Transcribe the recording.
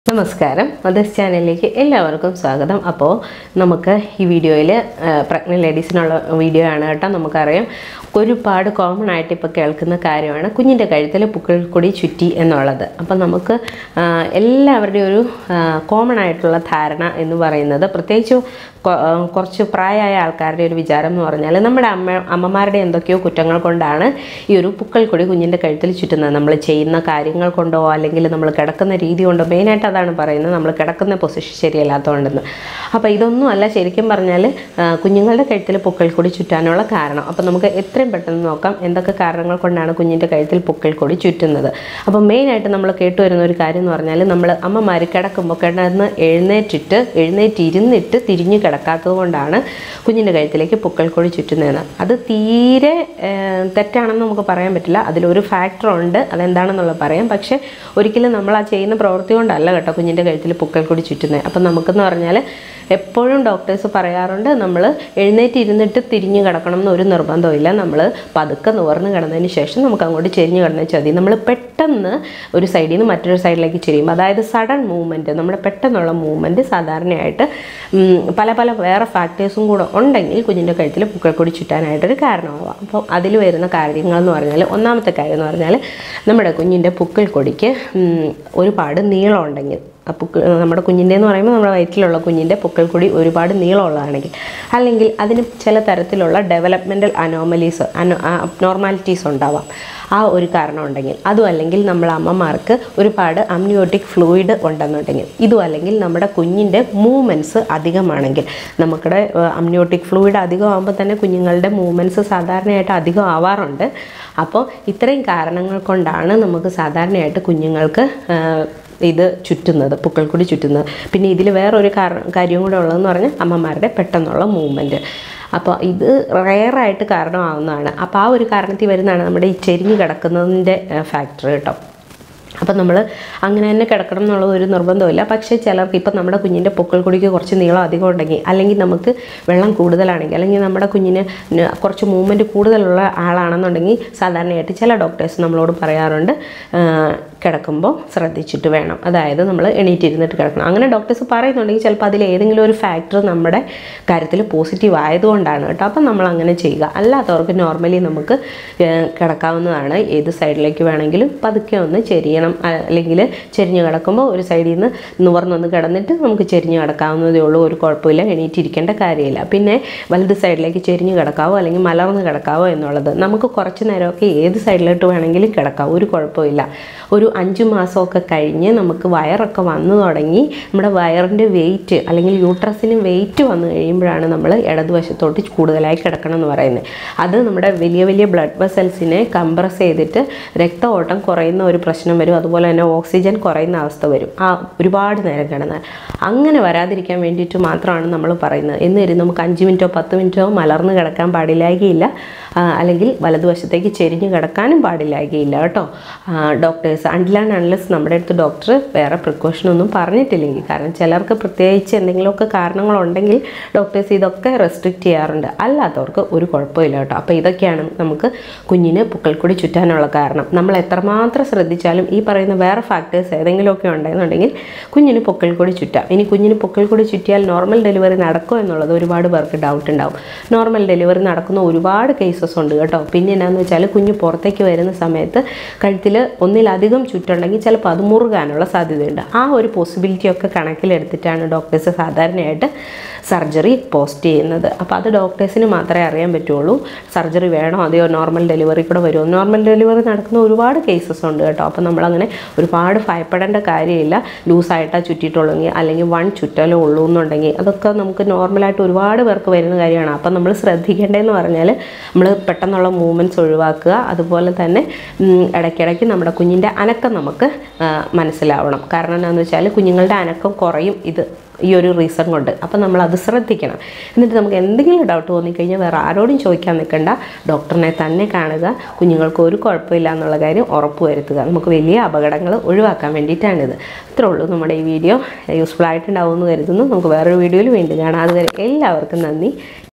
നമസ്കാരം മദേഴ്സ് ചാനലിലേക്ക് എല്ലാവർക്കും സ്വാഗതം അപ്പോൾ നമുക്ക് ഈ വീഡിയോയിൽ പ്രഗ്നൻറ്റ് ലേഡീസിനുള്ള വീഡിയോ ആണ് കേട്ടോ നമുക്കറിയാം ഒരുപാട് കോമൺ ആയിട്ട് ഇപ്പോൾ കേൾക്കുന്ന കാര്യമാണ് കുഞ്ഞിൻ്റെ കഴുത്തിൽ പുക്കിൾ കൊടി ചുറ്റി എന്നുള്ളത് അപ്പോൾ നമുക്ക് ആ, എല്ലാവരുടെയും ഒരു കോമൺ ആയിട്ടുള്ള ധാരണ എന്ന് പറയുന്നത് പ്രത്യേകിച്ച് കൊ- ആ, കുറച്ച് പ്രായമായ ആൾക്കാരുടെ ഒരു വിചാരം എന്ന് പറഞ്ഞാൽ നമ്മുടെ അമ്മ അമ്മമാരുടെ എന്തൊക്കെയോ കുറ്റങ്ങൾ കൊണ്ടാണ് ഈ ഒരു പുക്കൾ കൊടി കുഞ്ഞിൻ്റെ കഴുത്തിൽ ചുറ്റുന്നത് നമ്മൾ ചെയ്യുന്ന കാര്യങ്ങൾ കൊണ്ടോ അല്ലെങ്കിൽ നമ്മൾ കിടക്കുന്ന രീതി കൊണ്ടോ മെയിനായിട്ട് അതാണ് പറയുന്നത് നമ്മൾ കിടക്കുന്ന പൊസിഷൻ ശരിയല്ലാത്തതുകൊണ്ടെന്ന് അപ്പോൾ ഇതൊന്നും അല്ല ശരിക്കും പറഞ്ഞാൽ ആ, കുഞ്ഞുങ്ങളുടെ കഴുത്തിൽ പുക്കൾ കൊടി ചുറ്റാനുള്ള കാരണം അപ്പോൾ നമുക്ക് എത്രയും പെട്ടെന്ന് നോക്കാം എന്തൊക്കെ കാരണങ്ങൾ കൊണ്ടാണ് കുഞ്ഞിൻ്റെ കഴുത്തിൽ പുക്കൾ കൊടി ചുറ്റുന്നത് അപ്പോൾ മെയിനായിട്ട് നമ്മൾ കേട്ടുവരുന്ന ഒരു കാര്യം എന്ന് പറഞ്ഞാൽ നമ്മൾ അമ്മമാർ കിടക്കുമ്പോൾ കിടന്ന് എഴുന്നേറ്റിട്ട് എഴുന്നേറ്റ് ഇരുന്നിട്ട് തിരിഞ്ഞ് കിടക്കാത്തത് കൊണ്ടാണ് കുഞ്ഞിൻ്റെ കഴുത്തിലേക്ക് പുക്കൾ കൊടി ചുറ്റുന്നതെന്ന് അത് തീരെ ഏഹ്, തെറ്റാണെന്ന് നമുക്ക് പറയാൻ പറ്റില്ല അതിലൊരു ഫാക്ടർ ഉണ്ട് അതെന്താണെന്നുള്ളത് പറയാം പക്ഷേ ഒരിക്കലും നമ്മൾ ആ ചെയ്യുന്ന പ്രവൃത്തി കൊണ്ടല്ല കേട്ടോ കുഞ്ഞിൻ്റെ കഴുത്തിൽ പുക്കൾ കൊടി ചുറ്റുന്നത് അപ്പം നമുക്കെന്ന് പറഞ്ഞാൽ എപ്പോഴും ഡോക്ടേഴ്സ് പറയാറുണ്ട് നമ്മൾ എഴുന്നേറ്റ് ഇരുന്നിട്ട് തിരിഞ്ഞ് കിടക്കണം എന്നൊരു നിർബന്ധമില്ല നമ്മൾ പതുക്കെ നിവർന്ന് കിടന്നതിന് ശേഷം നമുക്ക് അങ്ങോട്ട് ചെരിഞ്ഞ് കിടന്നാൽ മതി നമ്മൾ പെട്ടെന്ന് ഒരു സൈഡിൽ നിന്ന് മറ്റൊരു സൈഡിലേക്ക് ചെരിയും അതായത് സഡൻ മൂവ്മെൻറ്റ് നമ്മുടെ പെട്ടെന്നുള്ള മൂവ്മെൻറ്റ് സാധാരണയായിട്ട് ഉം, പല പല വേറെ ഫാക്ടേഴ്സും കൂടെ ഉണ്ടെങ്കിൽ കുഞ്ഞിൻ്റെ കഴുത്തിൽ പുക്കൾക്കൊടി ചുറ്റാനായിട്ടൊരു കാരണമാവാം അപ്പോൾ അതിൽ വരുന്ന കാര്യങ്ങൾ എന്ന് പറഞ്ഞാൽ ഒന്നാമത്തെ കാര്യം എന്ന് പറഞ്ഞാൽ നമ്മുടെ കുഞ്ഞിൻ്റെ പുക്കിൾ കൊടിക്ക് ഉം, ഒരുപാട് നീളം ഉണ്ടെങ്കിൽ ആ പുക്ക് നമ്മുടെ കുഞ്ഞിൻ്റെ എന്ന് പറയുമ്പോൾ നമ്മുടെ വയറ്റിലുള്ള കുഞ്ഞിൻ്റെ പുക്കൾ കൂടി ഒരുപാട് നീളമുള്ളതാണെങ്കിൽ അല്ലെങ്കിൽ അതിന് ചില തരത്തിലുള്ള ഡെവലപ്മെൻറ്റൽ അനോമലീസ് അനോ അബ്നോർമാലിറ്റീസ് ഉണ്ടാവാം ആ ഒരു കാരണം ഉണ്ടെങ്കിൽ അതും അല്ലെങ്കിൽ നമ്മളെ അമ്മമാർക്ക് ഒരുപാട് അമ്നിയോട്ടിക് ഫ്ലൂയിഡ് ഉണ്ടെന്നുണ്ടെങ്കിൽ ഇതും അല്ലെങ്കിൽ നമ്മുടെ കുഞ്ഞിൻ്റെ മൂവ്മെൻറ്റ്സ് അധികമാണെങ്കിൽ നമുക്കിടെ അമ്നിയോട്ടിക് ഫ്ലൂയിഡ് അധികമാകുമ്പോൾ തന്നെ കുഞ്ഞുങ്ങളുടെ മൂവ്മെൻറ്റ്സ് സാധാരണയായിട്ട് അധികം ആവാറുണ്ട് അപ്പോൾ ഇത്രയും കാരണങ്ങൾ കൊണ്ടാണ് നമുക്ക് സാധാരണയായിട്ട് കുഞ്ഞുങ്ങൾക്ക് ആ, ഇത് ചുറ്റുന്നത് പുക്കൾ കൂടി ചുറ്റുന്നത് പിന്നെ ഇതിൽ വേറൊരു കാരണം കാര്യവും കൂടെ ഉള്ളതെന്ന് പറഞ്ഞാൽ അമ്മമാരുടെ പെട്ടെന്നുള്ള മൂവ്മെൻറ്റ് അപ്പോൾ ഇത് റെയറായിട്ട് കാരണമാവുന്നതാണ് അപ്പോൾ ആ ഒരു കാരണത്തിൽ വരുന്നതാണ് നമ്മുടെ ഈ ചെരിഞ്ഞ് കിടക്കുന്നതിൻ്റെ ഫാക്ടർ കേട്ടോ അപ്പം നമ്മൾ അങ്ങനെ തന്നെ കിടക്കണം എന്നുള്ള ഒരു നിർബന്ധമില്ല പക്ഷേ ചിലർക്ക് ഇപ്പം നമ്മുടെ കുഞ്ഞിൻ്റെ പൊക്കൾ കുടിക്ക് കുറച്ച് നീളം അധികം ഉണ്ടെങ്കിൽ അല്ലെങ്കിൽ നമുക്ക് വെള്ളം കൂടുതലാണെങ്കിൽ അല്ലെങ്കിൽ നമ്മുടെ കുഞ്ഞിന് ന- കുറച്ച് മൂവ്മെൻറ്റ് കൂടുതലുള്ള ആളാണെന്നുണ്ടെങ്കിൽ സാധാരണയായിട്ട് ചില ഡോക്ടേഴ്സ് നമ്മളോട് പറയാറുണ്ട് ആ, കിടക്കുമ്പോൾ ശ്രദ്ധിച്ചിട്ട് വേണം അതായത് നമ്മൾ എണീറ്റിരുന്നിട്ട് കിടക്കണം അങ്ങനെ ഡോക്ടേഴ്സ് പറയുന്നുണ്ടെങ്കിൽ ചിലപ്പോൾ അതിൽ ഏതെങ്കിലും ഒരു ഫാക്ടർ നമ്മുടെ കാര്യത്തിൽ പോസിറ്റീവ് ആയതുകൊണ്ടാണ് കേട്ടോ അപ്പം നമ്മൾ അങ്ങനെ ചെയ്യുക അല്ലാത്തവർക്ക് നോർമലി നമുക്ക് ഏഹ്, കിടക്കാവുന്നതാണ് ഏത് സൈഡിലേക്ക് വേണമെങ്കിലും പതുക്കെ ഒന്ന് ചെരിയണം അ- അല്ലെങ്കിൽ ചെരിഞ്ഞ് കിടക്കുമ്പോൾ ഒരു സൈഡിൽ നിന്ന് നിവർന്നൊന്ന് കിടന്നിട്ട് നമുക്ക് ചെരിഞ്ഞ് കിടക്കാവുന്നതേ ഉള്ളൂ ഒരു കുഴപ്പമില്ല എണീറ്റിരിക്കേണ്ട കാര്യമില്ല പിന്നെ വലത് സൈഡിലേക്ക് ചെരിഞ്ഞ് കിടക്കാവോ അല്ലെങ്കിൽ മലർന്ന് കിടക്കാവോ എന്നുള്ളത് നമുക്ക് കുറച്ച് നേരമൊക്കെ ഏത് സൈഡിലോട്ട് വേണമെങ്കിലും കിടക്കാം ഒരു കുഴപ്പമില്ല ഒരു അഞ്ച് മാസമൊക്കെ കഴിഞ്ഞ് നമുക്ക് വയറൊക്കെ വന്നു തുടങ്ങി നമ്മുടെ വയറിൻ്റെ വെയിറ്റ് അല്ലെങ്കിൽ യൂട്രസിന് വെയിറ്റ് വന്നു കഴിയുമ്പോഴാണ് നമ്മൾ ഇടതുവശത്തോട്ട് കൂടുതലായി കിടക്കണം എന്ന് പറയുന്നത് അത് നമ്മുടെ വലിയ വലിയ ബ്ലഡ് വെസൽസിനെ കംപ്രസ് ചെയ്തിട്ട് രക്തഓട്ടം കുറയുന്ന ഒരു പ്രശ്നം വരും അതുപോലെ തന്നെ ഓക്സിജൻ കുറയുന്ന അവസ്ഥ വരും ആ ഒരുപാട് നേരം കിടന്നാൽ അങ്ങനെ വരാതിരിക്കാൻ വേണ്ടിയിട്ട് മാത്രമാണ് നമ്മൾ പറയുന്നത് എന്ന് വരും നമുക്ക് അഞ്ച് മിനിറ്റോ പത്ത് മിനിറ്റോ മലർന്ന് കിടക്കാൻ പാടില്ലായിരിക്കില്ല ആ, അല്ലെങ്കിൽ വലതുവശത്തേക്ക് ചെരിഞ്ഞ് കിടക്കാനും പാടില്ലായിരിക്കില്ല കേട്ടോ ഡോക്ടേഴ്സ് അൺലാൻ അൺലെസ് നമ്മുടെ അടുത്ത് ഡോക്ടർ വേറെ പ്രിക്കോഷനൊന്നും പറഞ്ഞിട്ടില്ലെങ്കിൽ കാരണം ചിലർക്ക് പ്രത്യേകിച്ച് എന്തെങ്കിലുമൊക്കെ കാരണങ്ങളുണ്ടെങ്കിൽ ഡോക്ടേഴ്സ് ഇതൊക്കെ റെസ്ട്രിക്റ്റ് ചെയ്യാറുണ്ട് അല്ലാത്തവർക്ക് ഒരു കുഴപ്പമില്ല കേട്ടോ അപ്പോൾ ഇതൊക്കെയാണ് നമുക്ക് കുഞ്ഞിന് പുക്കൾക്കൊടി ചുറ്റാനുള്ള കാരണം നമ്മൾ എത്രമാത്രം ശ്രദ്ധിച്ചാലും ഈ പറയുന്ന വേറെ ഫാക്ടേഴ്സ് ഏതെങ്കിലുമൊക്കെ ഉണ്ടെന്നുണ്ടെങ്കിൽ കുഞ്ഞിന് പൊക്കിൾക്കൊടി ചുറ്റാം ഇനി കുഞ്ഞിന് പൊക്കിൾക്കൊടി ചുറ്റിയാൽ നോർമൽ ഡെലിവറി നടക്കുമോ എന്നുള്ളത് ഒരുപാട് പേർക്ക് ഡൗട്ട് ഉണ്ടാവും നോർമൽ ഡെലിവറി നടക്കുന്ന ഒരുപാട് കേസസ് ഉണ്ട് കേട്ടോ പിന്നെ എന്നാന്ന് വെച്ചാൽ കുഞ്ഞ് പുറത്തേക്ക് വരുന്ന സമയത്ത് കഴുത്തിൽ ഒന്നിലധികം ചുറ്റുണ്ടെങ്കിൽ ചിലപ്പോൾ അത് മുറുകാനുള്ള സാധ്യതയുണ്ട് ആ ഒരു പോസിബിലിറ്റി ഒക്കെ കണക്കിലെടുത്തിട്ടാണ് ഡോക്ടേഴ്സ് സാധാരണയായിട്ട് സർജറി പോസ്റ്റ് ചെയ്യുന്നത് അപ്പോൾ അത് ഡോക്ടേഴ്സിന് മാത്രമേ അറിയാൻ പറ്റുള്ളൂ സർജറി വേണോ അതെയോ നോർമൽ ഡെലിവറി കൂടെ വരുമോ നോർമൽ ഡെലിവറി നടക്കുന്ന ഒരുപാട് കേസസ് ഉണ്ട് കേട്ടോ അപ്പോൾ നമ്മളങ്ങനെ ഒരുപാട് ഭയപ്പെടേണ്ട കാര്യമില്ല ലൂസായിട്ടാണ് ചുറ്റിയിട്ടുള്ളെങ്കിൽ അല്ലെങ്കിൽ വൺ ചുറ്റലോ ഉള്ളൂ എന്നുണ്ടെങ്കിൽ അതൊക്കെ നമുക്ക് നോർമലായിട്ട് ഒരുപാട് പേർക്ക് വരുന്ന കാര്യമാണ് അപ്പം നമ്മൾ ശ്രദ്ധിക്കേണ്ടതെന്ന് പറഞ്ഞാൽ നമ്മൾ പെട്ടെന്നുള്ള മൂവ്മെൻറ്റ്സ് ഒഴിവാക്കുക അതുപോലെ തന്നെ ഉം, ഇടയ്ക്കിടയ്ക്ക് നമ്മുടെ കുഞ്ഞിൻ്റെ അനക്കം നമുക്ക് ആ, മനസ്സിലാവണം കാരണം എന്താണെന്ന് വെച്ചാൽ കുഞ്ഞുങ്ങളുടെ അനക്കം കുറയും ഇത് ഈ ഒരു റീസൺ കൊണ്ട് അപ്പം നമ്മൾ അത് ശ്രദ്ധിക്കണം എന്നിട്ട് നമുക്ക് എന്തെങ്കിലും ഡൗട്ട് തോന്നിക്കഴിഞ്ഞാൽ വേറെ ആരോടും ചോദിക്കാൻ നിൽക്കണ്ട ഡോക്ടറിനെ തന്നെ കാണുക കുഞ്ഞുങ്ങൾക്ക് ഒരു കുഴപ്പമില്ല എന്നുള്ള കാര്യം ഉറപ്പ് വരുത്തുക നമുക്ക് വലിയ അപകടങ്ങൾ ഒഴിവാക്കാൻ വേണ്ടിയിട്ടാണിത് ഇത്രേ ഉള്ളൂ നമ്മുടെ ഈ വീഡിയോ യൂസ്ഫുൾ ആയിട്ടുണ്ടാവുമെന്ന് കരുതുന്നു നമുക്ക് വേറൊരു വീഡിയോയിൽ വീണ്ടും കാണാം അതുവരെ എല്ലാവർക്കും നന്ദി